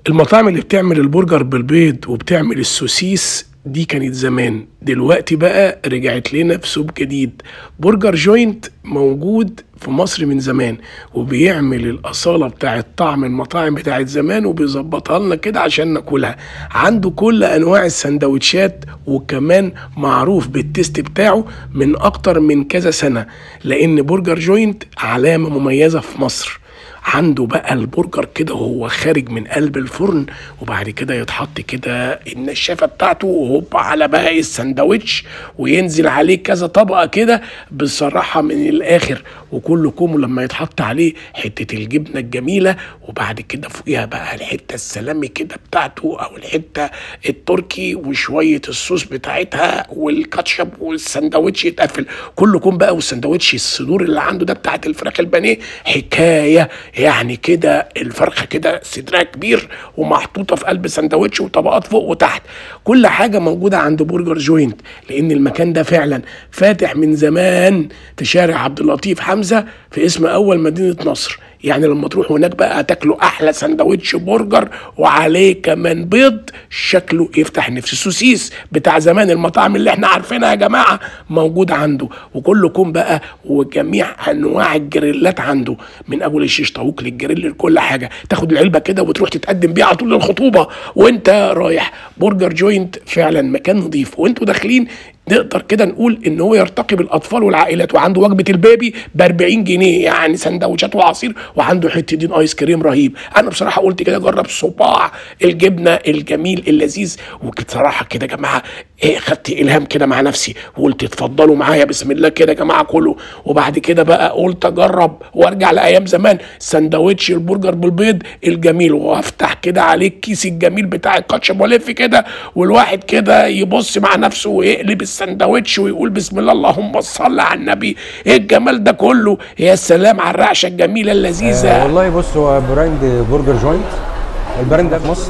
المطاعم اللي بتعمل البرجر بالبيض وبتعمل السوسيس دي كانت زمان دلوقتي بقى رجعت لنا بسوب جديد برجر جوينت موجود في مصر من زمان وبيعمل الأصالة بتاعت طعم المطاعم بتاعت زمان وبيظبطها لنا كده عشان ناكلها عنده كل أنواع السندوتشات وكمان معروف بالتيست بتاعه من أكتر من كذا سنة لأن برجر جوينت علامة مميزة في مصر عنده بقى البرجر كده وهو خارج من قلب الفرن وبعد كده يتحط كده النشافه بتاعته وهوب على بقى السندوتش وينزل عليه كذا طبقه كده بصراحه من الاخر وكل كوم لما يتحط عليه حته الجبنه الجميله وبعد كده فوقيها بقى الحته السلامي كده بتاعته او الحته التركي وشويه الصوص بتاعتها والكاتشب والسندوتش يتقفل كل كوم بقى والسندوتش الصدور اللي عنده ده بتاعت الفراخ البانيه حكايه يعني كده الفرخه كده صدرها كبير ومحطوطه في قلب سندوتش وطبقات فوق وتحت كل حاجه موجوده عند برجر جوينت لان المكان ده فعلا فاتح من زمان في شارع عبد اللطيف حمزه في اسم اول مدينه نصر يعني لما تروحوا هناك بقى هتاكلوا احلى سندوتش برجر وعليه كمان بيض شكله يفتح نفس السوسيس بتاع زمان المطاعم اللي احنا عارفينها يا جماعه موجود عنده وكلكم بقى وجميع انواع الجريلات عنده من اول الشيش طاووق للجريل لكل حاجه تاخد العلبه كده وتروح تتقدم بيها على طول للخطوبه وانت رايح برجر جوينت فعلا مكان نظيف وانتوا داخلين نقدر كده نقول ان هو يرتقي بالاطفال والعائلات وعنده وجبه البيبي ب 40 جنيه يعني سندوتشات وعصير وعنده حته دين ايس كريم رهيب انا بصراحه قلت كده جرب صباع الجبنه الجميل اللذيذ وبصراحه كده يا جماعه ايه خدت الهام كده مع نفسي وقلت اتفضلوا معايا بسم الله كده يا جماعه كله وبعد كده بقى قلت اجرب وارجع لايام زمان سندوتش البرجر بالبيض الجميل وافتح كده عليه الكيس الجميل بتاع الكاتشب والف كده والواحد كده يبص مع نفسه ويقلب السندوتش ويقول بسم الله اللهم صل على النبي ايه الجمال ده كله يا سلام على الرعشه الجميله اللذيذه آه والله بص هو براند برجر جوينت البراند ده في مصر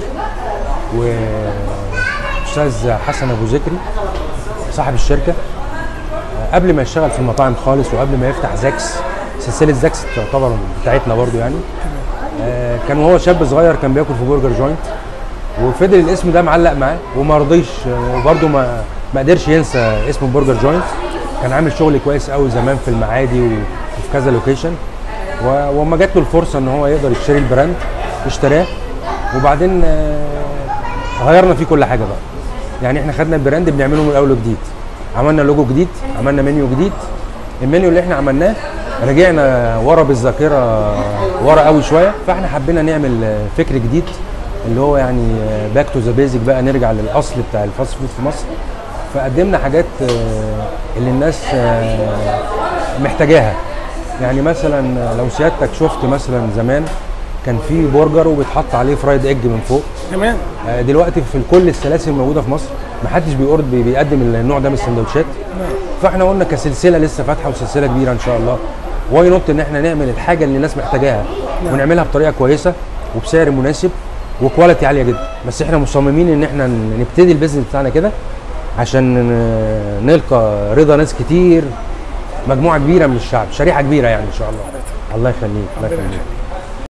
واستاذ حسن ابو ذكري صاحب الشركه آه قبل ما يشتغل في المطاعم خالص وقبل ما يفتح زاكس سلسله زاكس تعتبر بتاعتنا برضو يعني آه كان وهو شاب صغير كان بياكل في برجر جوينت وفضل الاسم ده معلق معاه وما رضيش وبرده ما ما قدرش ينسى اسم برجر جوينت كان عامل شغل كويس قوي زمان في المعادي وفي كذا لوكيشن وما جات له الفرصه ان هو يقدر يشتري البراند اشتراه وبعدين غيرنا فيه كل حاجه بقى يعني احنا خدنا البراند بنعمله من اول وجديد عملنا لوجو جديد عملنا منيو جديد المنيو اللي احنا عملناه رجعنا ورا بالذاكره ورا قوي شويه فاحنا حبينا نعمل فكر جديد اللي هو يعني باك تو ذا بيزك بقى نرجع للاصل بتاع الفاست فود في مصر فقدمنا حاجات اللي الناس محتاجاها يعني مثلا لو سيادتك شفت مثلا زمان كان في برجر وبيتحط عليه فرايد ايج من فوق تمام دلوقتي في كل السلاسل الموجوده في مصر ما حدش بيقرد بيقدم النوع ده من السندوتشات فاحنا قلنا كسلسله لسه فاتحه وسلسله كبيره ان شاء الله واي نوت ان احنا نعمل الحاجه اللي الناس محتاجاها ونعملها بطريقه كويسه وبسعر مناسب وكواليتي عاليه جدا بس احنا مصممين ان احنا نبتدي البيزنس بتاعنا كده عشان نلقى رضا ناس كتير مجموعه كبيره من الشعب شريحه كبيره يعني ان شاء الله الله يخليك الله يخليك